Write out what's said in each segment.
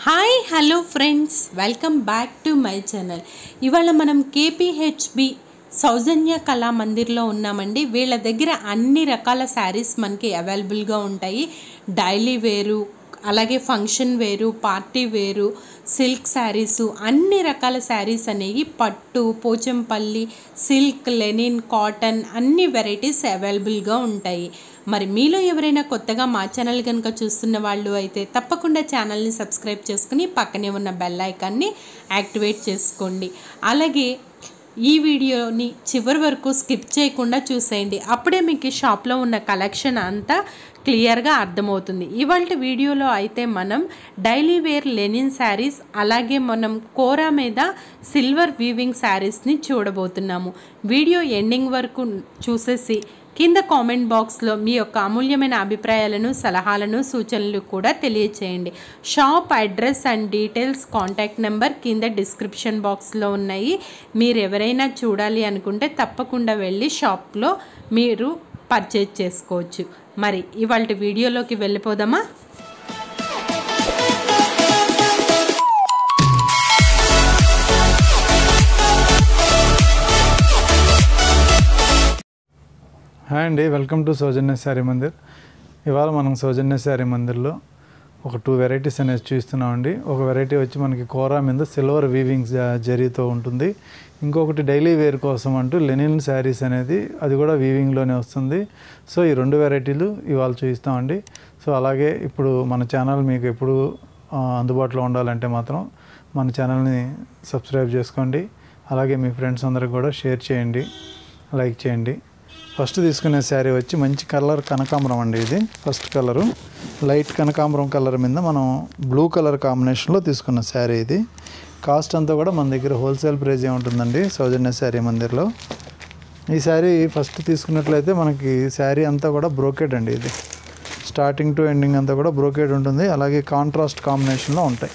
hi hello friends welcome back to my channel ఇవాళ మనం KPHB సౌజన్య కళా మందిర్లో ఉన్నామండి వీళ్ళ దగ్గర అన్ని రకాల శారీస్ మనకి అవైలబుల్గా ఉంటాయి డైలీ వేరు అలాగే ఫంక్షన్ వేరు పార్టీ వేరు సిల్క్ శారీసు అన్ని రకాల శారీస్ అనేవి పట్టు పోచంపల్లి సిల్క్ లెనిన్ కాటన్ అన్ని వెరైటీస్ అవైలబుల్గా ఉంటాయి మరి మీలో ఎవరైనా కొత్తగా మా ఛానల్ కనుక చూస్తున్న వాళ్ళు అయితే తప్పకుండా ఛానల్ని సబ్స్క్రైబ్ చేసుకుని పక్కనే ఉన్న బెల్ ఐకాన్ని యాక్టివేట్ చేసుకోండి అలాగే ఈ వీడియోని చివరి వరకు స్కిప్ చేయకుండా చూసేయండి అప్పుడే మీకు షాప్లో ఉన్న కలెక్షన్ అంతా క్లియర్గా అర్థమవుతుంది ఇవాళ వీడియోలో అయితే మనం డైలీ వేర్ లెనిన్ శారీస్ అలాగే మనం కోరా మీద సిల్వర్ వీవింగ్ శారీస్ని చూడబోతున్నాము వీడియో ఎండింగ్ వరకు చూసేసి కింద కామెంట్ బాక్స్లో మీ యొక్క అమూల్యమైన అభిప్రాయాలను సలహాలను సూచనలు కూడా తెలియచేయండి shop address and details contact number కింద డిస్క్రిప్షన్ బాక్స్లో ఉన్నాయి మీరు ఎవరైనా చూడాలి అనుకుంటే తప్పకుండా వెళ్ళి షాప్లో మీరు పర్చేజ్ చేసుకోవచ్చు మరి ఇవాళ వీడియోలోకి వెళ్ళిపోదామా హాయ్ అండి వెల్కమ్ టు సౌజన్య శారీ మందిర్ ఇవాళ మనం సౌజన్య శారీ మందిర్లో ఒక టూ వెరైటీస్ అనేది చూస్తున్నామండి ఒక వెరైటీ వచ్చి మనకి కోరా మీద సిల్వర్ వీవింగ్ జరీతో ఉంటుంది ఇంకొకటి డైలీ వేర్ కోసం అంటూ లెనిన్ శారీస్ అనేది అది కూడా వీవింగ్లోనే వస్తుంది సో ఈ రెండు వెరైటీలు ఇవాళ చూపిస్తామండి సో అలాగే ఇప్పుడు మన ఛానల్ మీకు ఎప్పుడు ఆ, అందుబాటులో ఉండాలంటే మాత్రం మన ఛానల్ని సబ్స్క్రైబ్ చేసుకోండి అలాగే మీ ఫ్రెండ్స్ అందరికి కూడా షేర్ చేయండి లైక్ చేయండి ఫస్ట్ తీసుకునే శారీ వచ్చి మంచి కలర్ కనకాంబరం అండి ఇది ఫస్ట్ కలరు లైట్ కనకాంబరం కలర్ మీద మనం బ్లూ కలర్ కాంబినేషన్లో తీసుకున్న శారీ ఇది కాస్ట్ అంతా కూడా మన దగ్గర హోల్సేల్ ప్రైజ్ ఉంటుందండి సౌజన్య శారీ మందిర్లో ఈ శారీ ఫస్ట్ తీసుకున్నట్లయితే మనకి శారీ అంతా కూడా బ్రోకెడ్ అండి ఇది స్టార్టింగ్ టు ఎండింగ్ అంతా కూడా బ్రోకెడ్ ఉంటుంది అలాగే కాంట్రాస్ట్ కాంబినేషన్లో ఉంటాయి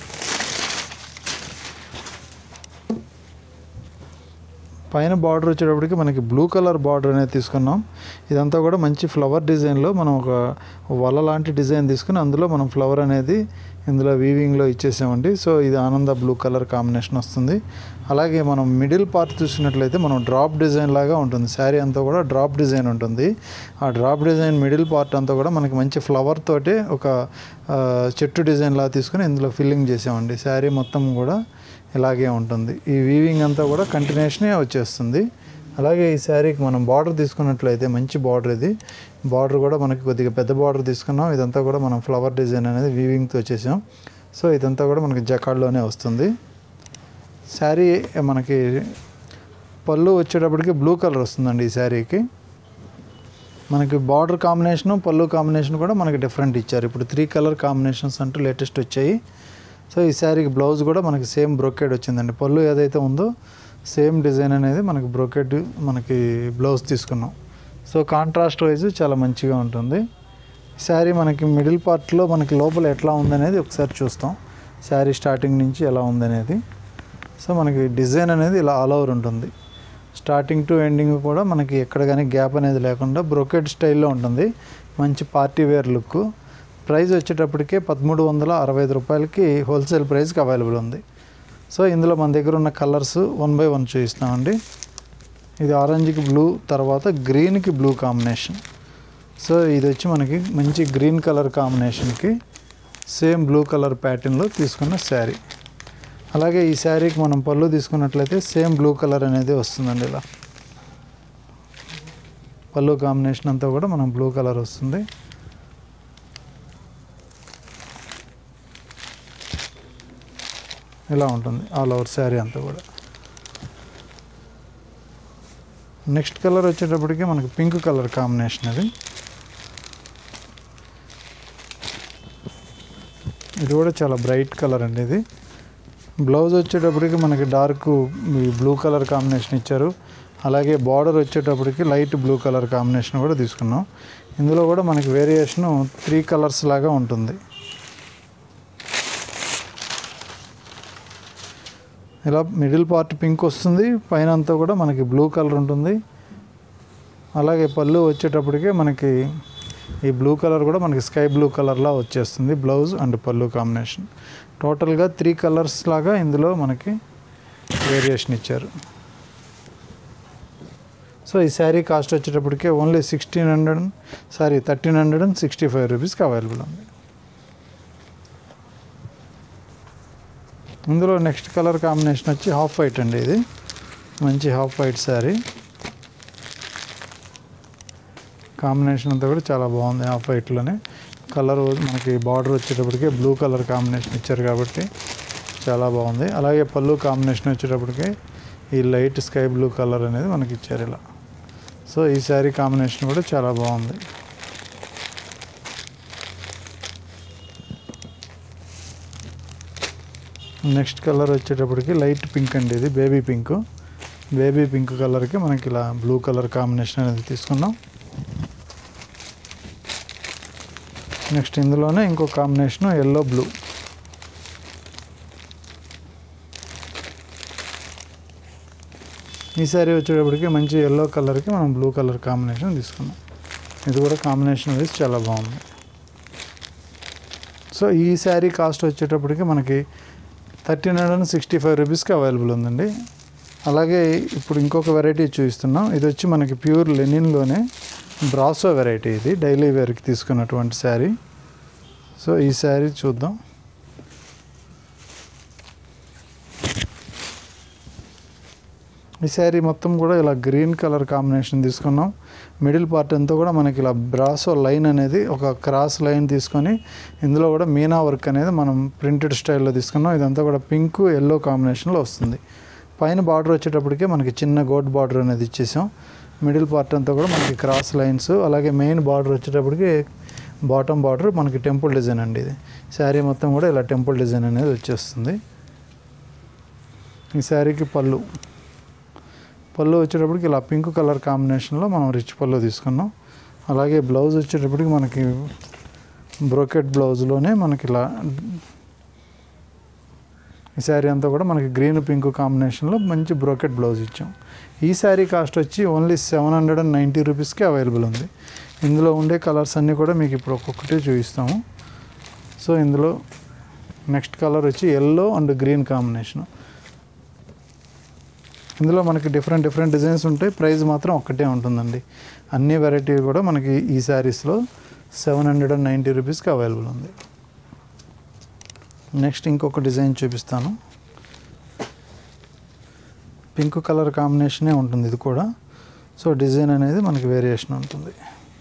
పైన బార్డర్ వచ్చేటప్పటికి మనకి బ్లూ కలర్ బార్డర్ అనేది తీసుకున్నాం ఇదంతా కూడా మంచి ఫ్లవర్ డిజైన్లో మనం ఒక వల లాంటి డిజైన్ తీసుకుని అందులో మనం ఫ్లవర్ అనేది ఇందులో వీవింగ్లో ఇచ్చేసామండి సో ఇది ఆనంద బ్లూ కలర్ కాంబినేషన్ వస్తుంది అలాగే మనం మిడిల్ పార్ట్ చూసినట్లయితే మనం డ్రాప్ డిజైన్ లాగా ఉంటుంది శారీ అంతా కూడా డ్రాప్ డిజైన్ ఉంటుంది ఆ డ్రాప్ డిజైన్ మిడిల్ పార్ట్ అంతా కూడా మనకి మంచి ఫ్లవర్ తోటి ఒక ఆ, చెట్టు డిజైన్ లాగా తీసుకుని ఇందులో ఫిల్లింగ్ చేసామండి శారీ మొత్తం కూడా ఇలాగే ఉంటుంది ఈ వీవింగ్ అంతా కూడా కంటిన్యూషనే వచ్చేస్తుంది అలాగే ఈ శారీకి మనం బార్డర్ తీసుకున్నట్లయితే మంచి బార్డర్ ఇది బార్డర్ కూడా మనకి కొద్దిగా పెద్ద బార్డర్ తీసుకున్నాం ఇదంతా కూడా మనం ఫ్లవర్ డిజైన్ అనేది వీవింగ్తో వచ్చేసాం సో ఇదంతా కూడా మనకి జకాడ్లోనే వస్తుంది శారీ మనకి పళ్ళు వచ్చేటప్పటికి బ్లూ కలర్ వస్తుందండి ఈ శారీకి మనకి బార్డర్ కాంబినేషను పళ్ళు కాంబినేషన్ కూడా మనకి డిఫరెంట్ ఇచ్చారు ఇప్పుడు త్రీ కలర్ కాంబినేషన్స్ అంటూ లేటెస్ట్ వచ్చాయి సో ఈ శారీకి బ్లౌజ్ కూడా మనకి సేమ్ బ్రోకెడ్ వచ్చిందండి పళ్ళు ఏదైతే ఉందో సేమ్ డిజైన్ అనేది మనకి బ్రోకెడ్ మనకి బ్లౌజ్ తీసుకున్నాం సో కాంట్రాస్ట్ వైజ్ చాలా మంచిగా ఉంటుంది శారీ మనకి మిడిల్ పార్ట్లో మనకి లోపల ఎట్లా ఉందనేది ఒకసారి చూస్తాం శారీ స్టార్టింగ్ నుంచి ఎలా ఉందనేది సో మనకి డిజైన్ అనేది ఇలా ఆల్ ఓవర్ ఉంటుంది స్టార్టింగ్ టు ఎండింగ్ కూడా మనకి ఎక్కడ కానీ గ్యాప్ అనేది లేకుండా బ్రొకెట్ స్టైల్లో ఉంటుంది మంచి పార్టీ వేర్ లుక్ ప్రైస్ వచ్చేటప్పటికే పదమూడు వందల అరవై ఐదు రూపాయలకి హోల్సేల్ ప్రైస్కి అవైలబుల్ ఉంది సో ఇందులో మన దగ్గర ఉన్న కలర్స్ వన్ బై వన్ చూపిస్తామండి ఇది ఆరెంజ్కి బ్లూ తర్వాత గ్రీన్కి బ్లూ కాంబినేషన్ సో ఇది వచ్చి మనకి మంచి గ్రీన్ కలర్ కాంబినేషన్కి సేమ్ బ్లూ కలర్ ప్యాటర్న్లో తీసుకున్న శారీ అలాగే ఈ శారీకి మనం పళ్ళు తీసుకున్నట్లయితే సేమ్ బ్లూ కలర్ అనేది వస్తుందండి ఇలా పళ్ళు కాంబినేషన్ అంతా కూడా మనం బ్లూ కలర్ వస్తుంది ఇలా ఉంటుంది ఆల్ ఓవర్ శారీ అంతా కూడా నెక్స్ట్ కలర్ వచ్చేటప్పటికి మనకి పింక్ కలర్ కాంబినేషన్ అది ఇది కూడా చాలా బ్రైట్ కలర్ అండి ఇది బ్లౌజ్ వచ్చేటప్పటికి మనకి డార్క్ బ్లూ కలర్ కాంబినేషన్ ఇచ్చారు అలాగే బార్డర్ వచ్చేటప్పటికి లైట్ బ్లూ కలర్ కాంబినేషన్ కూడా తీసుకున్నాం ఇందులో కూడా మనకి వేరియేషను త్రీ కలర్స్ లాగా ఉంటుంది ఇలా మిడిల్ పార్ట్ పింక్ వస్తుంది పైన అంతా కూడా మనకి బ్లూ కలర్ ఉంటుంది అలాగే పళ్ళు వచ్చేటప్పటికే మనకి ఈ బ్లూ కలర్ కూడా మనకి స్కై బ్లూ కలర్లా వచ్చేస్తుంది బ్లౌజ్ అండ్ పళ్ళు కాంబినేషన్ టోటల్గా త్రీ కలర్స్ లాగా ఇందులో మనకి వేరియేషన్ ఇచ్చారు సో ఈ శారీ కాస్ట్ వచ్చేటప్పటికే only sixteen hundred sorry thirteen hundred and sixty five రూపీస్కి అవైలబుల్ ఉంది ఇందులో నెక్స్ట్ కలర్ కాంబినేషన్ వచ్చి హాఫ్ వైట్ అండి ఇది మంచి హాఫ్ వైట్ శారీ కాంబినేషన్ అంతా కూడా చాలా బాగుంది హాఫ్ వైట్లోనే కలర్ మనకి బార్డర్ వచ్చేటప్పటికి బ్లూ కలర్ కాంబినేషన్ ఇచ్చారు కాబట్టి చాలా బాగుంది అలాగే పళ్ళు కాంబినేషన్ వచ్చేటప్పటికి ఈ లైట్ స్కై బ్లూ కలర్ అనేది మనకి ఇచ్చారు ఇలా సో ఈ శారీ కాంబినేషన్ కూడా చాలా బాగుంది నెక్స్ట్ కలర్ వచ్చేటప్పటికి లైట్ పింక్ అండి ఇది బేబీ పింక్ బేబీ పింక్ కలర్కి మనకి ఇలా బ్లూ కలర్ కాంబినేషన్ అనేది తీసుకున్నాం నెక్స్ట్ ఇందులోనే ఇంకో కాంబినేషన్ ఎల్లో బ్లూ ఈ శారీ వచ్చేటప్పటికి మంచి ఎల్లో కలర్కి మనం బ్లూ కలర్ కాంబినేషన్ తీసుకున్నాం ఇది కూడా కాంబినేషన్ వైజ్ చాలా బాగుంది సో ఈ శారీ కాస్ట్ వచ్చేటప్పటికి మనకి thirteen hundred and sixty five రూపీస్కి అవైలబుల్ ఉందండి అలాగే ఇప్పుడు ఇంకొక వెరైటీ చూపిస్తున్నాం ఇది వచ్చి మనకి ప్యూర్ లెనిన్లోనే బ్రాసో వెరైటీ ఇది డైలీ వేర్కి తీసుకున్నటువంటి శారీ సో ఈ శారీ చూద్దాం ఈ శారీ మొత్తం కూడా ఇలా గ్రీన్ కలర్ కాంబినేషన్ తీసుకున్నాం మిడిల్ పార్ట్ అంతా కూడా మనకి ఇలా బ్రాసో లైన్ అనేది ఒక క్రాస్ లైన్ తీసుకొని ఇందులో కూడా మీనా వర్క్ అనేది మనం ప్రింటెడ్ స్టైల్లో తీసుకున్నాం ఇదంతా కూడా పింక్ ఎల్లో కాంబినేషన్లో వస్తుంది పైన బార్డర్ వచ్చేటప్పటికే మనకి చిన్న గోట్ బార్డర్ అనేది ఇచ్చేసాం మిడిల్ పార్ట్ అంతా కూడా మనకి క్రాస్ లైన్స్ అలాగే మెయిన్ బార్డర్ వచ్చేటప్పటికి బాటమ్ బార్డర్ మనకి టెంపుల్ డిజైన్ అండి ఇది శారీ మొత్తం కూడా ఇలా టెంపుల్ డిజైన్ అనేది వచ్చేస్తుంది ఈ శారీకి పళ్ళు పళ్ళు వచ్చేటప్పటికి ఇలా పింక్ కలర్ కాంబినేషన్లో మనం రిచ్ పళ్ళు తీసుకున్నాం అలాగే బ్లౌజ్ వచ్చేటప్పటికి మనకి బ్రోకెట్ బ్లౌజ్లోనే మనకి ఇలా ఈ శారీ అంతా కూడా మనకి గ్రీన్ పింక్ కాంబినేషన్లో మంచి బ్రోకెట్ బ్లౌజ్ ఇచ్చాం ఈ శారీ కాస్ట్ వచ్చి only seven hundred and ninety రూపీస్కి అవైలబుల్ ఉంది ఇందులో ఉండే కలర్స్ అన్నీ కూడా మీకు ఇప్పుడు ఒక్కొక్కటి చూపిస్తాము సో ఇందులో నెక్స్ట్ కలర్ వచ్చి ఎల్లో అండ్ గ్రీన్ కాంబినేషన్ ఇందులో మనకి డిఫరెంట్ డిఫరెంట్ డిజైన్స్ ఉంటాయి ప్రైస్ మాత్రం ఒక్కటే ఉంటుందండి అన్ని వెరైటీ కూడా మనకి ఈ శారీస్లో సెవెన్ హండ్రెడ్ అండ్ నైంటీ రూపీస్కి అవైలబుల్ ఉంది నెక్స్ట్ ఇంకొక డిజైన్ చూపిస్తాను పింక్ కలర్ కాంబినేషనే ఉంటుంది ఇది కూడా సో డిజైన్ అనేది మనకి వేరియేషన్ ఉంటుంది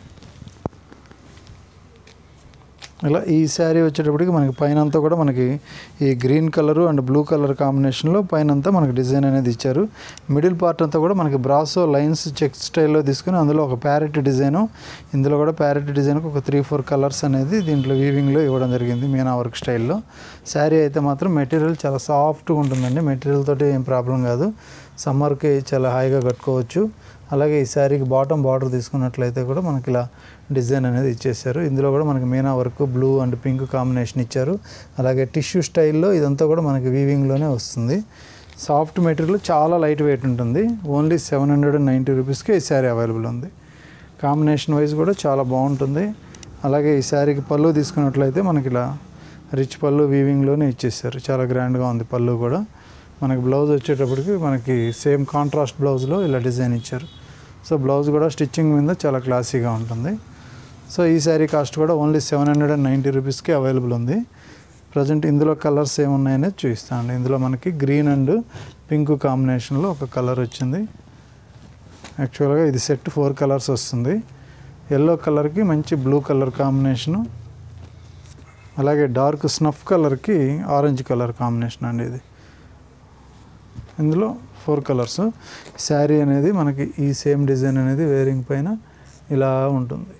ఇలా ఈ శారీ వచ్చేటప్పటికి మనకి పైన అంతా కూడా మనకి ఈ green colour and blue colour కాంబినేషన్లో పైన అంతా మనకి డిజైన్ అనేది ఇచ్చారు మిడిల్ పార్ట్ అంతా కూడా మనకి బ్రాసో లైన్స్ చెక్ స్టైల్లో తీసుకుని అందులో ఒక ప్యారెట్ డిజైను ఇందులో కూడా ప్యారెట్ డిజైన్కి ఒక త్రీ ఫోర్ కలర్స్ అనేది దీంట్లో వీవింగ్లో ఇవ్వడం జరిగింది మీనా వర్క్ స్టైల్లో శారీ అయితే మాత్రం మెటీరియల్ చాలా సాఫ్ట్గా ఉంటుందండి మెటీరియల్ తోటి ఏం ప్రాబ్లం కాదు సమ్మర్కి చాలా హాయిగా కట్టుకోవచ్చు అలాగే ఈ శారీకి బాటమ్ బార్డర్ తీసుకున్నట్లయితే కూడా మనకి ఇలా డిజైన్ అనేది ఇచ్చేసారు ఇందులో కూడా మనకి meena work blue and pink combination ఇచ్చారు అలాగే టిష్యూ స్టైల్లో ఇదంతా కూడా మనకి వీవింగ్లోనే వస్తుంది సాఫ్ట్ మెటీరియల్ చాలా లైట్ వెయిట్ ఉంటుంది only seven hundred and ninety రూపీస్కి ఈ శారీ అవైలబుల్ ఉంది కాంబినేషన్ వైజ్ కూడా చాలా బాగుంటుంది అలాగే ఈ శారీకి పళ్ళు తీసుకున్నట్లయితే మనకి ఇలా రిచ్ పళ్ళు వీవింగ్లోనే ఇచ్చేసారు చాలా గ్రాండ్గా ఉంది పళ్ళు కూడా మనకి బ్లౌజ్ వచ్చేటప్పటికి మనకి సేమ్ కాంట్రాస్ట్ బ్లౌజ్లో ఇలా డిజైన్ ఇచ్చారు సో బ్లౌజ్ కూడా స్టిచ్చింగ్ మీద చాలా క్లాసీగా ఉంటుంది సో ఈ శారీ కాస్ట్ కూడా only seven hundred and ninety రూపీస్కి అవైలబుల్ ఉంది ప్రజెంట్ ఇందులో కలర్స్ ఏమున్నాయనేది చూపిస్తాను ఇందులో మనకి గ్రీన్ అండ్ పింక్ కాంబినేషన్లో ఒక కలర్ వచ్చింది యాక్చువల్గా ఇది సెట్ ఫోర్ కలర్స్ వస్తుంది ఎల్లో కలర్కి మంచి బ్లూ కలర్ కాంబినేషను అలాగే డార్క్ స్నఫ్ కలర్కి ఆరెంజ్ కలర్ కాంబినేషన్ అండి ఇది ఇందులో ఫోర్ కలర్స్ శారీ అనేది మనకి ఈ సేమ్ డిజైన్ అనేది వేరింగ్ పైన ఇలా ఉంటుంది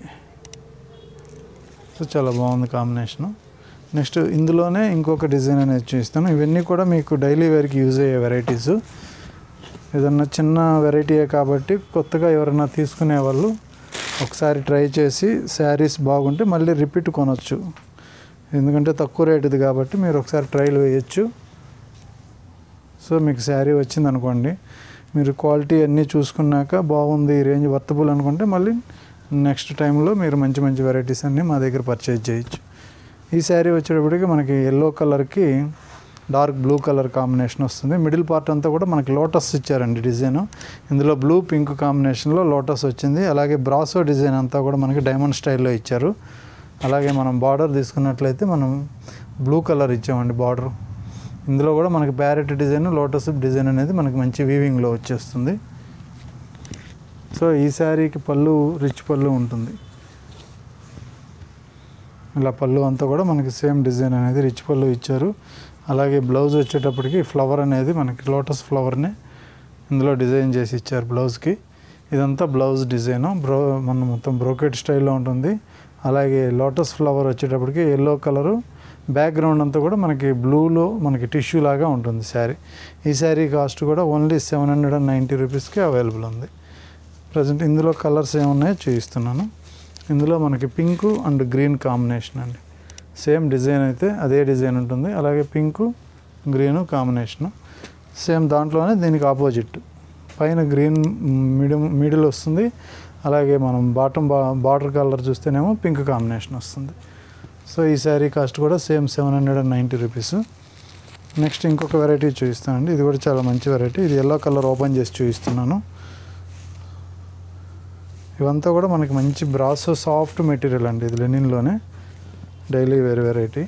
సో చాలా బాగుంది కాంబినేషను నెక్స్ట్ ఇందులోనే ఇంకొక డిజైన్ అనేది చూపిస్తాను ఇవన్నీ కూడా మీకు డైలీ వేర్కి యూజ్ అయ్యే వెరైటీస్ ఏదన్నా చిన్న వెరైటీయే కాబట్టి కొత్తగా ఎవరైనా తీసుకునే వాళ్ళు ఒకసారి ట్రై చేసి శారీస్ బాగుంటే మళ్ళీ రిపీట్ కొనవచ్చు ఎందుకంటే తక్కువ రేటుది కాబట్టి మీరు ఒకసారి ట్రైల్ వేయచ్చు సో మీకు శారీ వచ్చింది అనుకోండి మీరు క్వాలిటీ అన్నీ చూసుకున్నాక బాగుంది ఈ రేంజ్ వర్తబుల్ అనుకుంటే మళ్ళీ నెక్స్ట్ టైంలో మీరు మంచి మంచి వెరైటీస్ అన్నీ మా దగ్గర పర్చేజ్ చేయొచ్చు ఈ శారీ వచ్చేటప్పటికి మనకి ఎల్లో కలర్కి డార్క్ బ్లూ కలర్ కాంబినేషన్ వస్తుంది మిడిల్ పార్ట్ అంతా కూడా మనకి లోటస్ ఇచ్చారండి డిజైన్ ఇందులో బ్లూ పింక్ కాంబినేషన్లో లోటస్ వచ్చింది అలాగే బ్రాసో డిజైన్ అంతా కూడా మనకి డైమండ్ స్టైల్లో ఇచ్చారు అలాగే మనం బార్డర్ తీసుకున్నట్లయితే మనం బ్లూ కలర్ ఇచ్చామండి బార్డర్ ఇందులో కూడా మనకి ప్యారెట్ డిజైన్ లోటస్ డిజైన్ అనేది మనకి మంచి వీవింగ్లో వచ్చేస్తుంది సో ఈ శారీకి పళ్ళు రిచ్ పళ్ళు ఉంటుంది ఇలా పళ్ళు అంతా కూడా మనకి సేమ్ డిజైన్ అనేది రిచ్ పళ్ళు ఇచ్చారు అలాగే బ్లౌజ్ వచ్చేటప్పటికి ఫ్లవర్ అనేది మనకి లోటస్ ఫ్లవర్ని ఇందులో డిజైన్ చేసి ఇచ్చారు బ్లౌజ్కి ఇదంతా బ్లౌజ్ డిజైన్ బ్రో మన మొత్తం బ్రోకెట్ స్టైల్లో ఉంటుంది అలాగే లోటస్ ఫ్లవర్ వచ్చేటప్పటికి ఎల్లో కలరు బ్యాక్గ్రౌండ్ అంతా కూడా మనకి బ్లూలో మనకి టిష్యూ లాగా ఉంటుంది శారీ ఈ శారీ కాస్ట్ కూడా only seven hundred and ninety రూపీస్కి అవైలబుల్ ఉంది ప్రజెంట్ ఇందులో కలర్స్ ఏమున్నాయో చూపిస్తున్నాను ఇందులో మనకి పింక్ అండ్ గ్రీన్ కాంబినేషన్ అండి సేమ్ డిజైన్ అయితే అదే డిజైన్ ఉంటుంది అలాగే పింక్ గ్రీన్ కాంబినేషను సేమ్ దాంట్లోనే దీనికి ఆపోజిట్ పైన గ్రీన్ మిడిల్ మిడిల్ వస్తుంది అలాగే మనం బాటమ్ బా బార్డర్ కలర్ చూస్తేనేమో పింక్ కాంబినేషన్ వస్తుంది సో ఈ శారీ కాస్ట్ కూడా same seven hundred and ninety rupees next ఇంకొక వెరైటీ చూపిస్తానండి ఇది కూడా చాలా మంచి వెరైటీ ఇది ఎల్లో కలర్ ఓపెన్ చేసి చూపిస్తున్నాను ఇవంతా కూడా మనకి మంచి బ్రాసో సాఫ్ట్ మెటీరియల్ అండి ఇది లెనిన్లోనే డైలీ వేర్ వెరైటీ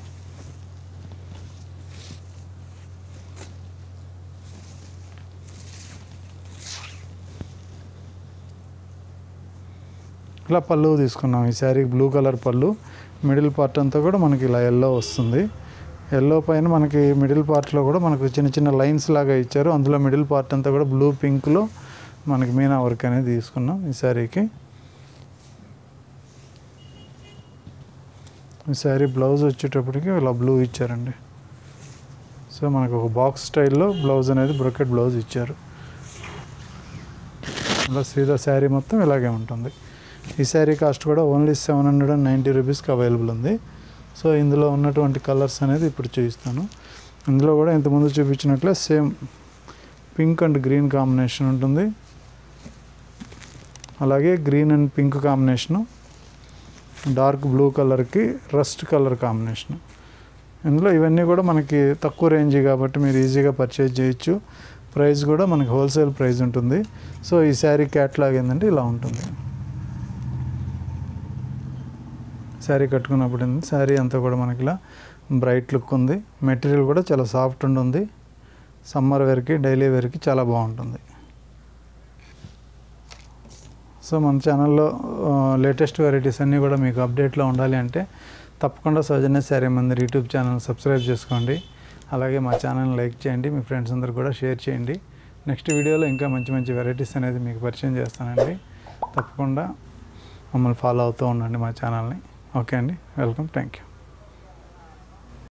ఇలా పళ్ళు తీసుకున్నాం ఈ శారీకి blue colour pallu middle part అంతా కూడా మనకి ఇలా ఎల్లో వస్తుంది ఎల్లో పైన మనకి మిడిల్ పార్ట్లో కూడా మనకు చిన్న చిన్న లైన్స్ లాగా ఇచ్చారు అందులో మిడిల్ పార్ట్ అంతా కూడా బ్లూ పింక్లో మనకి మీనా వర్క్ అనేది తీసుకున్నాం ఈ శారీకి ఈ శారీ బ్లౌజ్ వచ్చేటప్పటికి ఇలా బ్లూ ఇచ్చారండి సో మనకు ఒక బాక్స్ స్టైల్లో బ్లౌజ్ అనేది బ్రొకెట్ బ్లౌజ్ ఇచ్చారు అలా సీదా శారీ మొత్తం ఇలాగే ఉంటుంది ఈ శారీ కాస్ట్ కూడా only seven hundred and ninety రూపీస్కి అవైలబుల్ ఉంది సో ఇందులో ఉన్నటువంటి కలర్స్ అనేది ఇప్పుడు చూపిస్తాను ఇందులో కూడా ఇంతకుముందు చూపించినట్లే same pink and green combination ఉంటుంది అలాగే green and pink combination dark blue కలర్కి రస్ట్ కలర్ కాంబినేషన్ ఇందులో ఇవన్నీ కూడా మనకి తక్కువ రేంజ్ కాబట్టి మీరు ఈజీగా పర్చేజ్ చేయొచ్చు ప్రైస్ కూడా మనకి హోల్సేల్ ప్రైస్ ఉంటుంది సో ఈ శారీ క్యాట్లాగ్ ఏంటంటే ఇలా ఉంటుంది శారీ కట్టుకున్నప్పుడు ఏంటంటే శారీ అంతా కూడా మనకి ఇలా బ్రైట్ లుక్ ఉంది మెటీరియల్ కూడా చాలా సాఫ్ట్ ఉంటుంది సమ్మర్ వేర్కి డైలీ వేర్కి చాలా బాగుంటుంది సో మన ఛానల్లో లేటెస్ట్ వెరైటీస్ అన్నీ కూడా మీకు అప్డేట్లో ఉండాలి అంటే తప్పకుండా Soujanya Sari Mandir YouTube channel subscribe చేసుకోండి అలాగే మా ఛానల్ లైక్ చేయండి మీ ఫ్రెండ్స్ అందరు కూడా షేర్ చేయండి నెక్స్ట్ వీడియోలో ఇంకా మంచి మంచి వెరైటీస్ అనేది మీకు పరిచయం చేస్తానండి తప్పకుండా మమ్మల్ని ఫాలో అవుతూ ఉండండి మా ఛానల్ని ఓకే అండి వెల్కమ్ థ్యాంక్ యూ